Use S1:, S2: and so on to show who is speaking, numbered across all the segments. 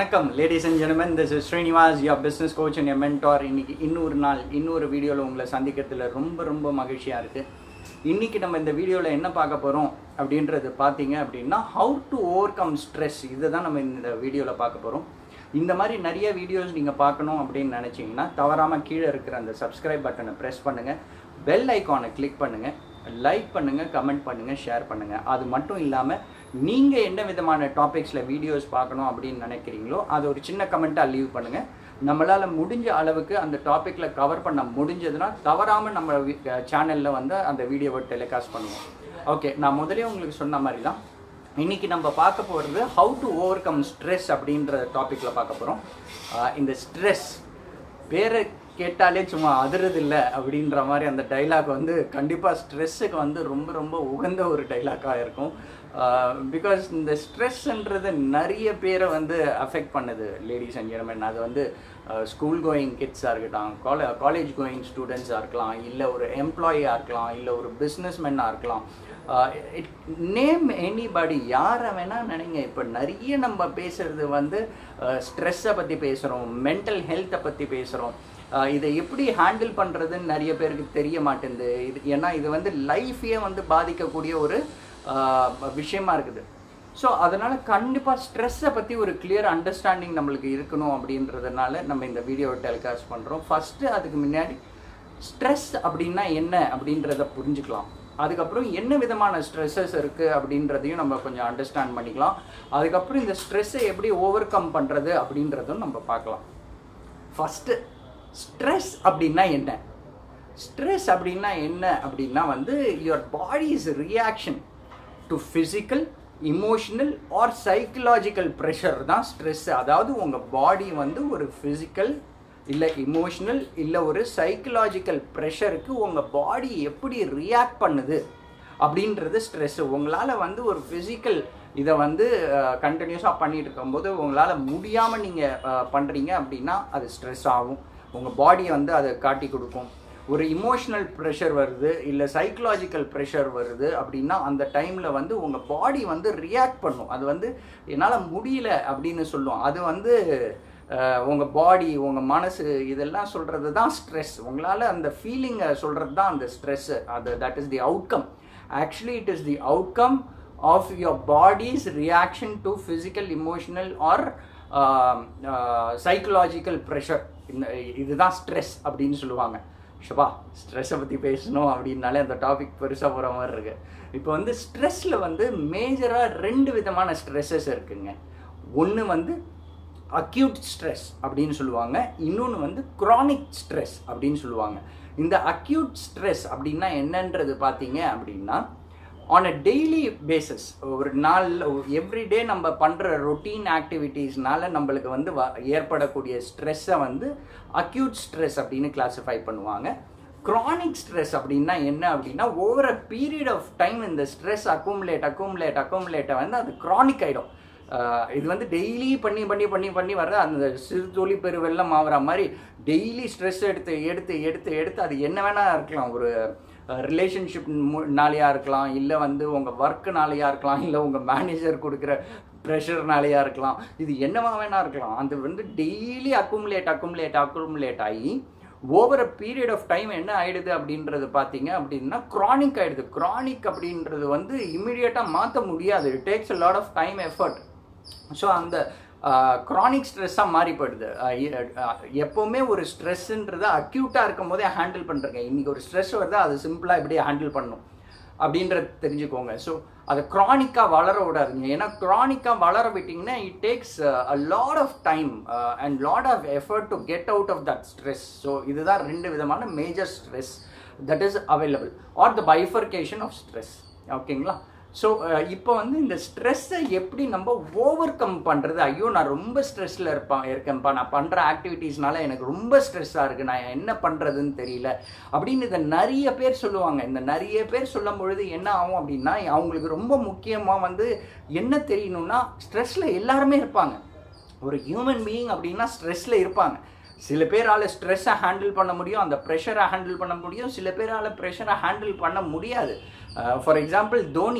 S1: வணக்கம் ladies and ஜென்மன் this is Srinivas ya business coach and a mentor இன்னைக்கு இன்னொரு நாள் இன்னொரு வீடியோவில் உங்களை சந்திக்கிறதுல ரொம்ப ரொம்ப மகிழ்ச்சியாக இருக்குது இன்னைக்கு நம்ம இந்த வீடியோவில் என்ன பார்க்க போகிறோம் அப்படின்றது பார்த்தீங்க அப்படின்னா how to overcome stress இதை தான் நம்ம இந்த வீடியோவில் பார்க்க போகிறோம் இந்த மாதிரி நிறைய வீடியோஸ் நீங்கள் பார்க்கணும் அப்படின்னு நினச்சிங்கன்னா தவறாமல் கீழே இருக்கிற அந்த சப்ஸ்கிரைப் பட்டனை ப்ரெஸ் பண்ணுங்கள் பெல் ஐக்கானை கிளிக் பண்ணுங்கள் லைக் பண்ணுங்கள் கமெண்ட் பண்ணுங்கள் ஷேர் பண்ணுங்கள் அது மட்டும் இல்லாமல் நீங்கள் என்ன விதமான டாபிக்ஸில் வீடியோஸ் பார்க்கணும் அப்படின்னு நினைக்கிறீங்களோ அது ஒரு சின்ன கமெண்ட்டாக லீவ் பண்ணுங்கள் நம்மளால் முடிஞ்ச அளவுக்கு அந்த டாப்பிக்கில் கவர் பண்ண முடிஞ்சதுன்னா தவறாமல் நம்ம சேனலில் வந்து அந்த வீடியோவை டெலிகாஸ்ட் பண்ணுவோம் ஓகே நான் முதலே உங்களுக்கு சொன்ன மாதிரி தான் இன்னைக்கு நம்ம பார்க்க போகிறது how to overcome stress அப்படின்ற டாப்பிக்கில் பார்க்க போகிறோம் இந்த ஸ்ட்ரெஸ் பேரை கேட்டாலே சும்மா அதிரது இல்லை அப்படின்ற மாதிரி அந்த டைலாக் வந்து கண்டிப்பாக ஸ்ட்ரெஸ்ஸுக்கு வந்து ரொம்ப ரொம்ப உகந்த ஒரு டைலாக்காக இருக்கும் பிகாஸ் இந்த ஸ்ட்ரெஸ்ன்றது நிறைய பேரை வந்து அஃபெக்ட் பண்ணுது லேடிஸ் அண்ட் ஜென்மன் அது வந்து ஸ்கூல் கோயிங் கிட்ஸாக இருக்கட்டும் காலே காலேஜ் கோயிங் ஸ்டூடெண்ட்ஸாக இருக்கலாம் இல்லை ஒரு எம்ப்ளாயியாக இருக்கலாம் இல்லை ஒரு பிஸ்னஸ் மேனாக இருக்கலாம் இட் நேம் எனிபடி யாரை வேணால் நினைங்க இப்போ நிறைய நம்ம பேசுறது வந்து ஸ்ட்ரெஸ்ஸை பற்றி பேசுகிறோம் மென்டல் ஹெல்த்தை பற்றி பேசுகிறோம் இதை எப்படி ஹேண்டில் பண்ணுறதுன்னு நிறைய பேருக்கு தெரிய மாட்டேங்குது இது ஏன்னா இது வந்து லைஃபையே வந்து பாதிக்கக்கூடிய ஒரு விஷயமா இருக்குது ஸோ அதனால் கண்டிப்பாக ஸ்ட்ரெஸ்ஸை பற்றி ஒரு கிளியர் அண்டர்ஸ்டாண்டிங் நம்மளுக்கு இருக்கணும் அப்படின்றதுனால நம்ம இந்த வீடியோவை டெலிகாஸ்ட் பண்ணுறோம் ஃபஸ்ட்டு அதுக்கு முன்னாடி ஸ்ட்ரெஸ் அப்படின்னா என்ன அப்படின்றத புரிஞ்சுக்கலாம் அதுக்கப்புறம் என்ன விதமான ஸ்ட்ரெஸ்ஸஸ் இருக்குது அப்படின்றதையும் நம்ம கொஞ்சம் அண்டர்ஸ்டாண்ட் பண்ணிக்கலாம் அதுக்கப்புறம் இந்த ஸ்ட்ரெஸ்ஸை எப்படி ஓவர் கம் பண்ணுறது அப்படின்றதும் நம்ம பார்க்கலாம் ஃபஸ்ட்டு ஸ்ட்ரெஸ் அப்படின்னா என்ன ஸ்ட்ரெஸ் அப்படின்னா என்ன அப்படின்னா வந்து your body is reaction to physical emotional or psychological pressure தான் ஸ்ட்ரெஸ் அதாவது உங்கள் பாடி வந்து ஒரு ஃபிசிக்கல் இல்லை இமோஷனல் இல்லை ஒரு சைக்கலாஜிக்கல் ப்ரெஷருக்கு உங்கள் பாடி எப்படி ரியாக்ட் பண்ணுது அப்படின்றது ஸ்ட்ரெஸ்ஸு உங்களால் வந்து ஒரு ஃபிசிக்கல் இதை வந்து கண்டினியூஸாக பண்ணிட்டு இருக்கும்போது உங்களால் முடியாமல் நீங்கள் பண்ணுறீங்க அப்படின்னா அது ஸ்ட்ரெஸ் ஆகும் உங்கள் பாடியை வந்து அதை காட்டி கொடுக்கும் ஒரு இமோஷனல் ப்ரெஷர் வருது இல்லை சைக்கலாஜிக்கல் ப்ரெஷர் வருது அப்படின்னா அந்த டைமில் வந்து உங்கள் பாடி வந்து ரியாக்ட் பண்ணும் அது வந்து என்னால் முடியல அப்படின்னு சொல்லும் அது வந்து உங்கள் பாடி உங்கள் மனசு இதெல்லாம் சொல்கிறது தான் ஸ்ட்ரெஸ் உங்களால் அந்த ஃபீலிங்கை சொல்கிறது தான் அந்த ஸ்ட்ரெஸ்ஸு அது that is the outcome actually it is the outcome of your body's reaction to physical emotional or psychological pressure இந்த இதுதான் ஸ்ட்ரெஸ் அப்படின்னு சொல்லுவாங்க ஷபா ஸ்ட்ரெஸ்ஸை பற்றி பேசணும் அப்படின்னாலே அந்த டாபிக் பெருசாக போகிற மாதிரி இருக்கு இப்போ வந்து ஸ்ட்ரெஸ்ஸில் வந்து மேஜராக ரெண்டு விதமான ஸ்ட்ரெஸ்ஸஸ் இருக்குங்க ஒன்று வந்து அக்யூட் ஸ்ட்ரெஸ் அப்படின்னு சொல்லுவாங்க இன்னொன்று வந்து க்ரானிக் ஸ்ட்ரெஸ் அப்படின்னு சொல்லுவாங்க இந்த அக்யூட் ஸ்ட்ரெஸ் அப்படின்னா என்னன்றது பார்த்தீங்க அப்படின்னா ஆன் அ டெய்லி பேசிஸ் ஒரு நாள் எவ்ரிடே நம்ம பண்ணுற ரொட்டீன் ஆக்டிவிட்டீஸ்னால நம்மளுக்கு வந்து ஏற்படக்கூடிய ஸ்ட்ரெஸ்ஸை வந்து அக்யூட் ஸ்ட்ரெஸ் அப்படின்னு கிளாஸிஃபை பண்ணுவாங்க க்ரானிக் ஸ்ட்ரெஸ் அப்படின்னா என்ன அப்படின்னா over a period of time இந்த ஸ்ட்ரெஸ் அக்குமுலேட் அக்குமுலேட் அக்குமுலேட்டை வந்து அது க்ரானிக் ஆகிடும் இது வந்து டெய்லி பண்ணி பண்ணி பண்ணி பண்ணி வர்ற அந்த சிறு துளி பெருவெல்லாம் ஆகிற மாதிரி டெய்லி ஸ்ட்ரெஸ் எடுத்து எடுத்து எடுத்து எடுத்து அது என்ன வேணால் இருக்கலாம் ஒரு ரிலேஷன்ஷிப் நாளையாக இருக்கலாம் இல்லை வந்து உங்கள் ஒர்க்குனாலையாக இருக்கலாம் இல்லை உங்கள் மேனேஜர் கொடுக்குற ப்ரெஷர்னாலையாக இருக்கலாம் இது என்னவா வேணா இருக்கலாம் அது வந்து டெய்லி அக்குமுலேட் அக்குமுலேட் அக்குமுலேட் ஆகி over a period of time என்ன ஆயிடுது அப்படின்றது பார்த்தீங்க அப்படின்னா க்ரானிக் ஆயிடுது க்ரானிக் அப்படின்றது வந்து இம்மிடியட்டாக மாற்ற முடியாது it takes a lot of time effort so அந்த க்ரானிக் ஸ்ட்ரெஸ்ஸாக மாறி போயிடுது எப்போவுமே ஒரு ஸ்ட்ரெஸ்ஸுன்றதை அக்யூட்டாக இருக்கும் போதே ஹேண்டில் பண்ணுறேங்க இன்றைக்கி ஒரு ஸ்ட்ரெஸ் வருது அது சிம்பிளாக எப்படி ஹேண்டில் பண்ணணும் அப்படின்றது தெரிஞ்சுக்கோங்க ஸோ அதை க்ரானிக்காக வளர விடாதுங்க ஏன்னா க்ரானிக்காக வளர விட்டிங்கன்னா it takes a lot of time and lot of effort to get out of that stress so இதுதான் ரெண்டு விதமான major stress that is available or the bifurcation of stress ஓகேங்களா ஸோ இப்போ வந்து இந்த ஸ்ட்ரெஸ்ஸை எப்படி நம்ம ஓவர் கம் பண்ணுறது ஐயோ நான் ரொம்ப ஸ்ட்ரெஸ்ஸில் இருப்பேன் இருக்கேன்ப்பா நான் பண்ணுற ஆக்டிவிட்டீஸ்னால எனக்கு ரொம்ப ஸ்ட்ரெஸ்ஸாக இருக்குது நான் என்ன பண்ணுறதுன்னு தெரியல அப்படின்னு இதை நிறைய பேர் சொல்லுவாங்க இந்த நிறைய பேர் சொல்லும் பொழுது என்ன ஆகும் அப்படின்னா அவங்களுக்கு ரொம்ப முக்கியமாக வந்து என்ன தெரியணும்னா ஸ்ட்ரெஸ்ஸில் எல்லாருமே இருப்பாங்க ஒரு ஹியூமன் பீயிங் அப்படின்னா ஸ்ட்ரெஸ்ஸில் இருப்பாங்க சில பேரால் ஸ்ட்ரெஸ்ஸை ஹேண்டில் பண்ண முடியும் அந்த ப்ரெஷரை ஹேண்டில் பண்ண முடியும் சில பேரால் ப்ரெஷரை ஹேண்டில் பண்ண முடியாது ஃபார் எக்ஸாம்பிள் தோனி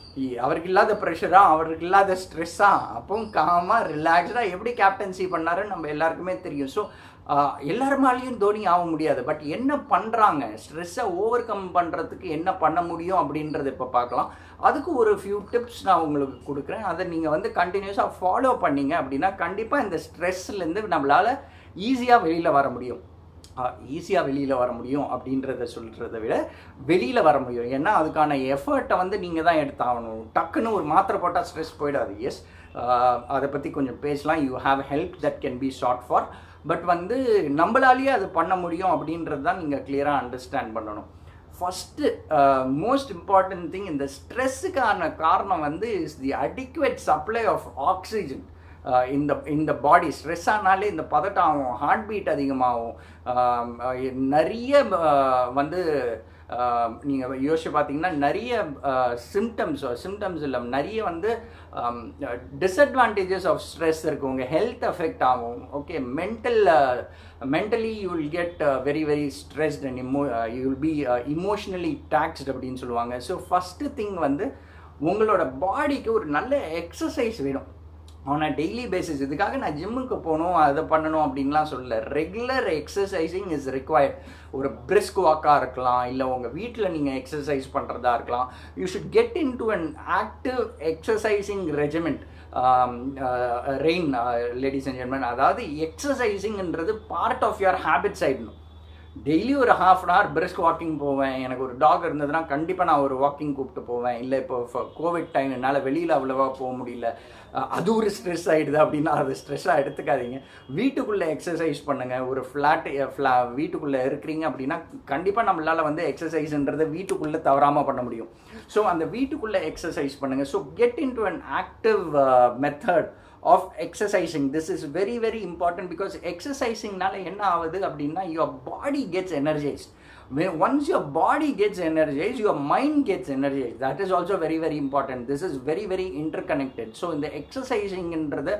S1: இ- அவருக்கு இல்லாத ப்ரெஷரா அவருக்கு இல்லாத ஸ்ட்ரெஸ்ஸா அப்போ காமாக ரிலாக்ஸ்டாக எப்படி கேப்டன்சி பண்ணாருன்னு நம்ம எல்லாருக்குமே தெரியும் ஸோ எல்லாருமாலையும் தோனி ஆக முடியாது பட் என்ன பண்ணுறாங்க ஸ்ட்ரெஸ்ஸை ஓவர் கம் பண்ணுறதுக்கு என்ன பண்ண முடியும் அப்படின்றத இப்போ பார்க்கலாம் அதுக்கு ஒரு ஃபியூ டிப்ஸ் நான் உங்களுக்கு கொடுக்குறேன் அதை நீங்கள் வந்து கண்டினியூஸாக ஃபாலோ பண்ணீங்க அப்படின்னா கண்டிப்பாக இந்த ஸ்ட்ரெஸ்லேருந்து நம்மளால் ஈஸியாக வெளியில் வர முடியும் ஈஸியாக வெளியில் வர முடியும் அப்படின்றத சொல்கிறத விட வெளியில் வர முடியும் ஏன்னா அதுக்கான எஃபர்ட்டை வந்து நீங்கள் தான் எடுத்தாகணும் டக்குன்னு ஒரு மாத்திரை போட்டால் ஸ்ட்ரெஸ் போயிடாது எஸ் அதை பற்றி கொஞ்சம் பேசலாம் you have help that can be sought for but வந்து நம்மளாலேயே அது பண்ண முடியும் அப்படின்றது தான் நீங்கள் கிளியராக அண்டர்ஸ்டாண்ட் பண்ணணும் ஃபஸ்ட்டு மோஸ்ட் இம்பார்ட்டன்ட் திங் இந்த ஸ்ட்ரெஸ்ஸுக்கான காரணம் வந்து is the adequate supply of oxygen இந்த இந்த பாடி ஸ்ட்ரெஸ் ஆனாலே இந்த பதட்டம் ஆகும் ஹார்ட் பீட் அதிகமாகும் ஆம், அஹ் நிறைய அஹ், வந்து நீங்கள் யோசிச்சு பார்த்தீங்கன்னா நிறைய சிம்டம்ஸ் சிம்டம்ஸ் இல்லை நிறைய வந்து டிஸ்அட்வான்டேஜஸ் ஆஃப் ஸ்ட்ரெஸ் இருக்குது உங்கள் ஹெல்த் அஃபெக்ட் ஆகும் okay mental mentally you will get very very stressed and emo you will be emotionally taxed அப்படின்னு சொல்லுவாங்க ஸோ ஃபஸ்ட்டு திங் வந்து உங்களோட பாடிக்கு ஒரு நல்ல எக்ஸசைஸ் வேணும் ஆன் அ டெய்லி பேசிஸ் இதுக்காக நான் ஜிம்முக்கு போகணும் அதை பண்ணணும் அப்படின்லாம் சொல்லல ரெகுலர் எக்ஸசைசிங் இஸ் ரிக்வயர்ட் ஒரு பிரிஸ்க் வாக்காக இருக்கலாம் இல்லை உங்கள் வீட்டில் நீங்கள் எக்ஸசைஸ் பண்ணுறதா இருக்கலாம் you should get into an active exercising regiment ரெயின் லேடிஸ் அண்ட் ஜென்மன் அதாவது எக்ஸசைசிங்ன்றது பார்ட் ஆஃப் யுவர் ஹேபிட்ஸ் ஆயிடணும் டெய்லி ஒரு half an hour brisk walking போவேன் எனக்கு ஒரு டாக் இருந்ததுன்னா கண்டிப்பாக நான் ஒரு வாக்கிங் கூப்பிட்டு போவேன் இல்லை இப்போ கோவிட் டைம் என்னால் வெளியில் அவ்வளோவா போக முடியல அஹ் அது ஒரு ஸ்ட்ரெஸ் ஆகிடுது அப்படின்னா அது ஸ்ட்ரெஸ்ஸாக எடுத்துக்காதீங்க வீட்டுக்குள்ளே எக்ஸசைஸ் பண்ணுங்கள் ஒரு ஃப்ளாட் ஃப்ளா வீட்டுக்குள்ளே இருக்கிறீங்க அப்படின்னா கண்டிப்பாக நம்மளால் வந்து எக்ஸசைஸ்ன்றதை வீட்டுக்குள்ளே தவறாமல் பண்ண முடியும் ஸோ அந்த வீட்டுக்குள்ளே எக்ஸசைஸ் பண்ணுங்கள் so get into an active method of exercising this is very very important because எக்ஸசைசிங்னால என்ன ஆகுது அப்படின்னா your body gets energized once your body gets energized your mind gets energized that is also very very important this is very very interconnected so இந்த எக்ஸசைசிங்ன்றது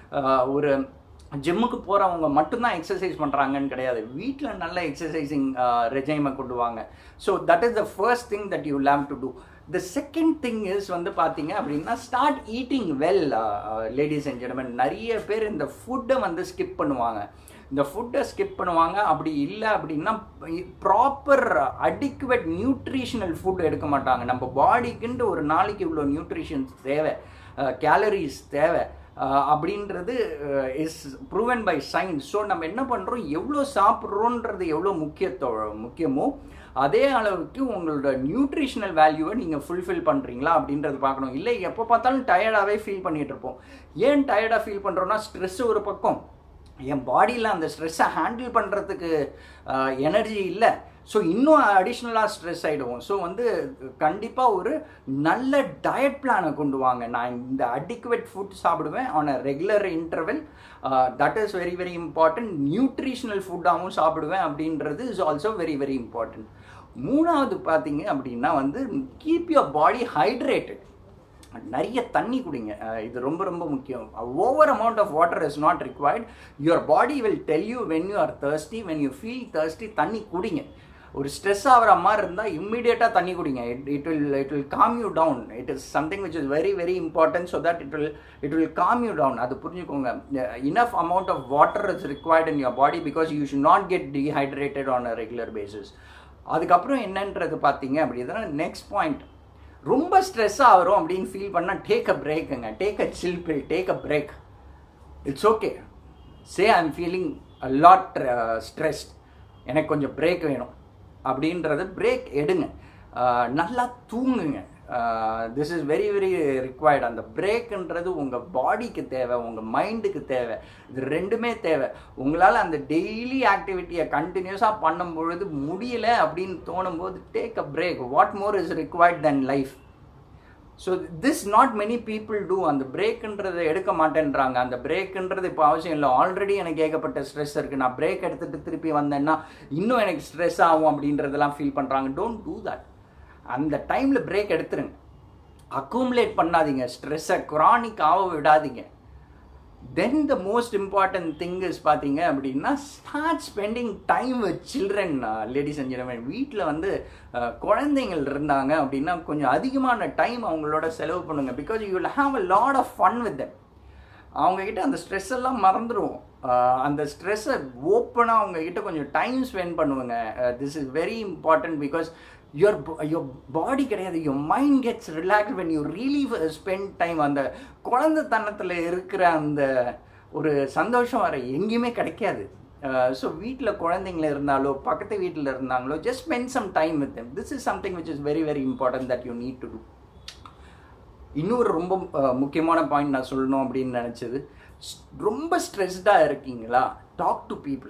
S1: ஒரு ஜிம்முக்கு போகிறவங்க மட்டும்தான் exercise பண்ணுறாங்கன்னு கிடையாது வீட்டில் நல்ல எக்ஸசைசிங் ரெஜைமை கொண்டு வாங்க so that is the first thing that you have to do the second thing is வந்து பார்த்தீங்க அப்படின்னா start eating well ladies and gentlemen நிறைய பேர் இந்த ஃபுட்டை வந்து ஸ்கிப் பண்ணுவாங்க இந்த ஃபுட்டை ஸ்கிப் பண்ணுவாங்க அப்படி இல்லை அப்படின்னா ப்ராப்பர் அடிக்குவேட் நியூட்ரிஷனல் ஃபுட் எடுக்க மாட்டாங்க நம்ம பாடிக்குன்ட்டு ஒரு நாளைக்கு இவ்வளோ நியூட்ரிஷன்ஸ் தேவை கேலரிஸ் தேவை அஹ் அப்படின்றது is proven by science so நம்ம என்ன பண்ணுறோம் எவ்வளோ சாப்பிட்றோன்றது எவ்வளோ முக்கியத்தோ முக்கியமோ அதே அளவுக்கு உங்களோட நியூட்ரிஷனல் வேல்யூவை நீங்கள் ஃபுல்ஃபில் பண்ணுறீங்களா அப்படின்றது பார்க்கணும் இல்லை எப்போ பார்த்தாலும் டயர்டாகவே ஃபீல் பண்ணிட்டு இருப்போம் ஏன் டயர்டாக ஃபீல் பண்ணுறோன்னா ஸ்ட்ரெஸ் ஒரு பக்கம் என் பாடியில் அந்த ஸ்ட்ரெஸ்ஸை ஹேண்டில் பண்ணுறதுக்கு எனர்ஜி இல்லை ஸோ இன்னும் அடிஷ்னலாக ஸ்ட்ரெஸ் ஆகிடுவோம் ஸோ வந்து கண்டிப்பாக ஒரு நல்ல டயட் பிளானை கொண்டு வாங்க நான் இந்த அடிக்குவேட் ஃபுட் சாப்பிடுவேன் on a regular interval that is very very important nutritional ஃபுட்டாகவும் சாப்பிடுவேன் அப்படின்றது is also very very important மூணாவது பார்த்தீங்க அப்படின்னா வந்து கீப் யுவர் பாடி ஹைட்ரேட்டட் நிறைய தண்ணி குடிங்க அஹ் இது ரொம்ப ரொம்ப முக்கியம் over amount of water is not required your body will tell you when you are thirsty when you feel thirsty தண்ணி குடிங்க ஒரு ஸ்ட்ரெஸ் ஆகிற மாதிரி இருந்தால் இம்மிடியேட்டாக தண்ணி குடிங்க it it will it will calm you down it is something which is very very important so that it will it will calm you down அது புரிஞ்சுக்கோங்க enough amount of water is required in your body because you should not get dehydrated on a regular basis அதுக்கப்புறம் என்னன்றது பார்த்தீங்க அப்படின்னா next point ரொம்ப stress ஆகிறோம் அப்படின்னு feel பண்ணால் டேக் அ பிரேக்குங்க take a chill pill take a break it's okay say I am feeling a lot stressed எனக்கு கொஞ்சம் பிரேக் வேணும் அப்படின்றது பிரேக் எடுங்க அஹ் நல்லா தூங்குங்க this is very very required அந்த பிரேக்குன்றது உங்கள் பாடிக்கு தேவை உங்கள் மைண்டுக்கு தேவை இது ரெண்டுமே தேவை உங்களால் அந்த டெய்லி ஆக்டிவிட்டியை கண்டினியூஸாக பண்ணும் பொழுது முடியல அப்படின்னு தோணும் போது take a break what more is required than life so this not many people do அந்த பிரேக்குன்றதை எடுக்க மாட்டேன்றாங்க அந்த பிரேக்குன்றது இப்போ அவசியம் இல்லை ஆல்ரெடி எனக்கு ஏகப்பட்ட ஸ்ட்ரெஸ் இருக்குது நான் பிரேக் எடுத்துகிட்டு திருப்பி வந்தேன்னா இன்னும் எனக்கு ஸ்ட்ரெஸ் ஆகும் அப்படின்றதெல்லாம் ஃபீல் பண்ணுறாங்க டோன்ட் டூ தட் அந்த டைமில் பிரேக் எடுத்துருங்க அக்குமுலேட் பண்ணாதீங்க ஸ்ட்ரெஸ்ஸை குரானிக் ஆக விடாதீங்க then the most important thing is பார்த்தீங்க அப்படின்னா start spending time with children ladies and ஜென்மன் வீட்டில் வந்து அஹ், குழந்தைங்கள் இருந்தாங்க அப்படின்னா கொஞ்சம் அதிகமான டைம் அவங்களோட செலவு பண்ணுங்க because you will have a lot of fun with them அவங்கக்கிட்ட அந்த ஸ்ட்ரெஸ் எல்லாம் மறந்துடுவோம் ஆஹ் அந்த ஸ்ட்ரெஸ்ஸை ஓப்பனாக அவங்கக்கிட்ட கொஞ்சம் டைம் ஸ்பெண்ட் பண்ணுவாங்க this is very important because your your body கிடையாது your mind gets relax when you really spend time அந்த குழந்தைத்தனத்தில் இருக்கிற அந்த ஒரு சந்தோஷம் வர எங்கேயுமே கிடைக்காது ஸோ வீட்டில் குழந்தைங்கள இருந்தாலோ பக்கத்து வீட்டில் இருந்தாங்களோ just spend some time with this is something which is very very important that you need to do இன்னொரு ரொம்ப அஹ், முக்கியமான பாயிண்ட் நான் சொல்லணும் அப்படின்னு நினச்சது ரொம்ப ஸ்ட்ரெஸ்டாக இருக்கீங்களா டாக் டு பீப்புள்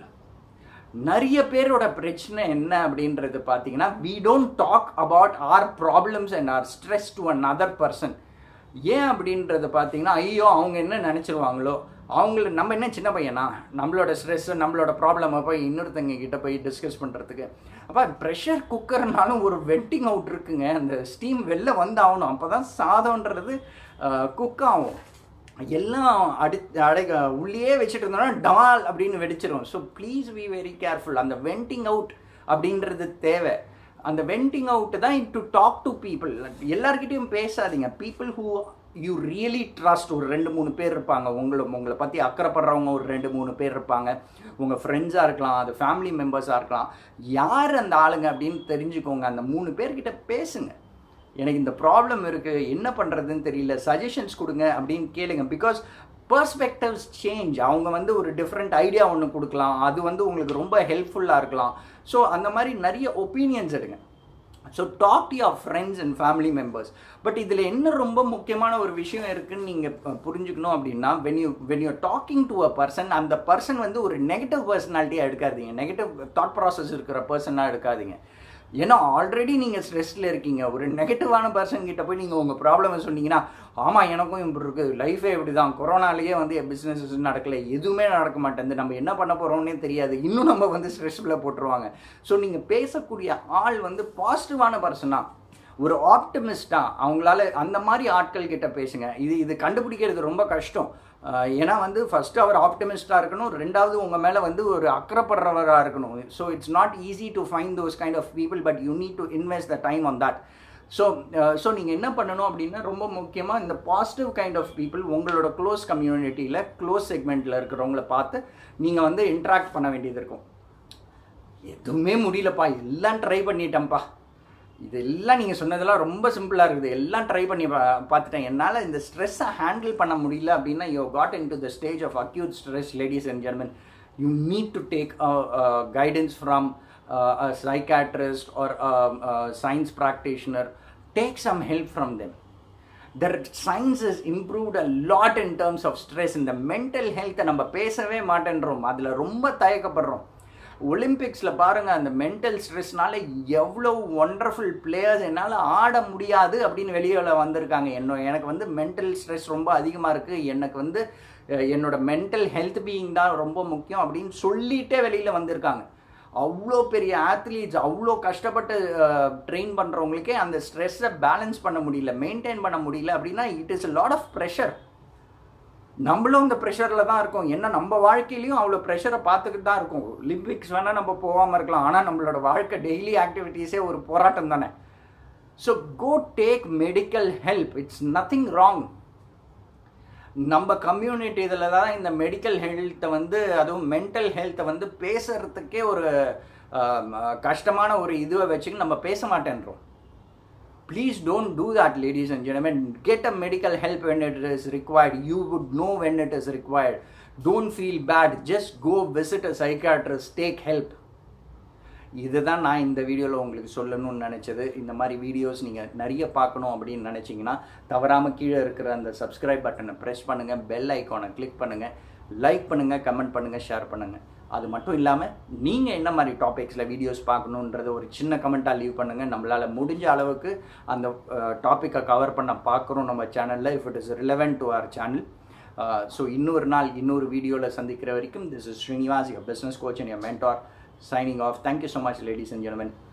S1: நிறைய பேரோட பிரச்சனை என்ன அப்படின்றது பார்த்தீங்கன்னா we don't talk about our problems and our stress to another person ஏன் அப்படின்றது பார்த்தீங்கன்னா ஐயோ அவங்க என்ன நினச்சிருவாங்களோ அவங்கள நம்ம என்ன சின்ன பையனா நம்மளோட ஸ்ட்ரெஸ்ஸு நம்மளோட ப்ராப்ளமை போய் இன்னொருத்தங்க கிட்ட போய் டிஸ்கஸ் பண்ணுறதுக்கு அப்போ ப்ரெஷர் குக்கர்னாலும் ஒரு வெட்டிங் அவுட் இருக்குங்க அந்த ஸ்டீம் வெளில வந்து ஆகணும் அப்போ தான் சாதம்ன்றது குக் ஆகும் எல்லாம் அடி அடை உள்ளே வச்சுட்டு இருந்தோம்னா டமால் அப்படின்னு வெடிச்சிரும் so please be very careful அந்த வெண்டிங் அவுட் அப்படின்றது தேவை அந்த வெண்டிங் அவுட் தான் டு டாக் டு பீப்புள் எல்லார்கிட்டயும் பேசாதீங்க people who you really trust ஒரு ரெண்டு மூணு பேர் இருப்பாங்க உங்களை உங்களை பற்றி அக்கறைப்படுறவங்க ஒரு ரெண்டு மூணு பேர் இருப்பாங்க உங்கள் ஃப்ரெண்ட்ஸாக இருக்கலாம் அது ஃபேமிலி மெம்பர்ஸாக இருக்கலாம் யார் அந்த ஆளுங்க அப்படின்னு தெரிஞ்சுக்கோங்க அந்த மூணு பேர்கிட்ட பேசுங்க எனக்கு இந்த ப்ராப்ளம் இருக்குது என்ன பண்ணுறதுன்னு தெரியல சஜஷன்ஸ் கொடுங்க அப்படின்னு கேளுங்க பிகாஸ் பர்ஸ்பெக்டிவ்ஸ் சேஞ்ச் அவங்க வந்து ஒரு டிஃப்ரெண்ட் ஐடியா ஒன்று கொடுக்கலாம் அது வந்து உங்களுக்கு ரொம்ப ஹெல்ப்ஃபுல்லாக இருக்கலாம் ஸோ அந்த மாதிரி நிறைய ஒப்பீனியன்ஸ் எடுங்க so talk to your friends and family members but இதில் என்ன ரொம்ப முக்கியமான ஒரு விஷயம் இருக்குன்னு நீங்கள் புரிஞ்சுக்கணும் அப்படின்னா when you when you talking to a person அந்த பர்சன் வந்து ஒரு நெகட்டிவ் பர்சனாலிட்டியாக எடுக்காதீங்க நெகட்டிவ் தாட் ப்ராசஸ் இருக்கிற பர்சனாக எடுக்காதீங்க ஏன்னா ஆல்ரெடி நீங்கள் ஸ்ட்ரெஸ்ஸில் இருக்கீங்க ஒரு நெகட்டிவான பர்சன் கிட்ட போய் நீங்கள் உங்கள் ப்ராப்ளமை சொன்னீங்கன்னா ஆமாம் எனக்கும் இப்படி இருக்குது லைஃபே இப்படி தான் கொரோனாலேயே வந்து என் பிஸ்னஸ் நடக்கலை எதுவுமே நடக்க மாட்டேங்குது நம்ம என்ன பண்ண போகிறோம்னே தெரியாது இன்னும் நம்ம வந்து ஸ்ட்ரெஸ்ஃபுல்லாக போட்டுருவாங்க ஸோ நீங்கள் பேசக்கூடிய ஆள் வந்து பாசிட்டிவான பர்சனாக ஒரு ஆப்டிமிஸ்டா அவங்களால அந்த மாதிரி ஆட்கள் கிட்ட பேசுங்க இது இது கண்டுபிடிக்கிறது ரொம்ப கஷ்டம் அஹ் ஏன்னா வந்து ஃபர்ஸ்ட் அவர் ஆப்டிமிஸ்டாக இருக்கணும் ரெண்டாவது உங்கள் மேலே வந்து ஒரு அக்கறைப்படுறவராக இருக்கணும் so it's not easy to find those kind of people but you need to invest the time on that so so நீங்கள் என்ன பண்ணணும் அப்படின்னா ரொம்ப முக்கியமாக இந்த பாசிட்டிவ் கைண்ட் ஆஃப் பீப்புள் உங்களோட க்ளோஸ் கம்யூனிட்டியில் க்ளோஸ் செக்மெண்ட்டில் இருக்கிறவங்கள பார்த்து நீங்கள் வந்து இன்ட்ராக்ட் பண்ண வேண்டியது இருக்கும் எதுவுமே முடியலப்பா எல்லாம் ட்ரை பண்ணிட்டேன்ப்பா இதெல்லாம் நீங்கள் சொன்னதெல்லாம் ரொம்ப சிம்பிளாக இருக்குது எல்லாம் ட்ரை பண்ணி பா பார்த்துட்டேன் என்னால் இந்த ஸ்ட்ரெஸ்ஸை ஹேண்டில் பண்ண முடியல அப்படின்னா you got into the stage of acute stress ladies and gentlemen you need to take guidance from a psychiatrist or a, a science practitioner take some help from them the science has improved a lot in terms of stress இந்த mental ஹெல்த்தை நம்ம பேசவே மாட்டேன்றோம் அதில் ரொம்ப தயக்கப்படுறோம் ஒலிம்பிக்ஸில் பாருங்கள் அந்த mental ஸ்ட்ரெஸ்னால எவ்வளோ wonderful players என்னால் ஆட முடியாது அப்படின்னு வெளியில் வந்திருக்காங்க என்ன எனக்கு வந்து மென்டல் ஸ்ட்ரெஸ் ரொம்ப அதிகமாக இருக்குது எனக்கு வந்து அஹ், என்னோட மென்டல் ஹெல்த் பீயிங் தான் ரொம்ப முக்கியம் அப்படின்னு சொல்லிட்டே வெளியில் வந்திருக்காங்க அவ்வளோ பெரிய ஆத்லீட்ஸ் அவ்வளோ கஷ்டப்பட்டு ட்ரெயின் பண்ணுறவங்களுக்கே அந்த ஸ்ட்ரெஸ்ஸை பேலன்ஸ் பண்ண முடியல மெயின்டைன் பண்ண முடியல அப்படின்னா it is a lot of pressure நம்மளும் இந்த ப்ரெஷரில் தான் இருக்கோம் என்ன நம்ம வாழ்க்கையிலையும் அவ்வளோ ப்ரெஷரை பார்த்துக்கிட்டு தான் இருக்கும் ஒலிம்பிக்ஸ் வேணால் நம்ம போகாமல் இருக்கலாம் ஆனால் நம்மளோட வாழ்க்கை டெய்லி ஆக்டிவிட்டீஸே ஒரு போராட்டம் தானே so go take medical help it's nothing wrong நம்ம கம்யூனிட்டி இதில் தான் இந்த மெடிக்கல் ஹெல்த்தை வந்து அதுவும் மென்டல் ஹெல்த்தை வந்து பேசுறதுக்கே ஒரு ஆம், கஷ்டமான ஒரு இதுவை வச்சுக்கு நம்ம பேச மாட்டேன்றோம் please don't do that ladies and gentlemen get a medical help when it is required you would know when it is required don't feel bad just go visit a psychiatrist take help இதுதான் நான் இந்த வீடியோவில் உங்களுக்கு சொல்லணும்னு நினச்சது இந்த மாதிரி videos நீங்கள் நிறைய பார்க்கணும் அப்படின்னு நினச்சிங்கன்னா தவறாமல் கீழே இருக்கிற அந்த சப்ஸ்கிரைப் பட்டனை ப்ரெஸ் பண்ணுங்கள் பெல் ஐக்கானை கிளிக் பண்ணுங்கள் லைக் பண்ணுங்கள் கமெண்ட் பண்ணுங்கள் ஷேர் பண்ணுங்கள் அது மட்டும் இல்லாமல் நீங்கள் என்ன மாதிரி டாபிக்ஸில் வீடியோஸ் பார்க்கணுன்றது ஒரு சின்ன கமெண்ட்டாக லீவ் பண்ணுங்கள் நம்மளால் முடிஞ்ச அளவுக்கு அந்த டாப்பிக்கை கவர் பண்ண பார்க்குறோம் நம்ம சேனலில் if it is relevant to our channel so இன்னொரு நாள் இன்னொரு வீடியோவில் சந்திக்கிற வரைக்கும் this is Srinivas your business coach and your mentor signing off thank you so much ladies and gentlemen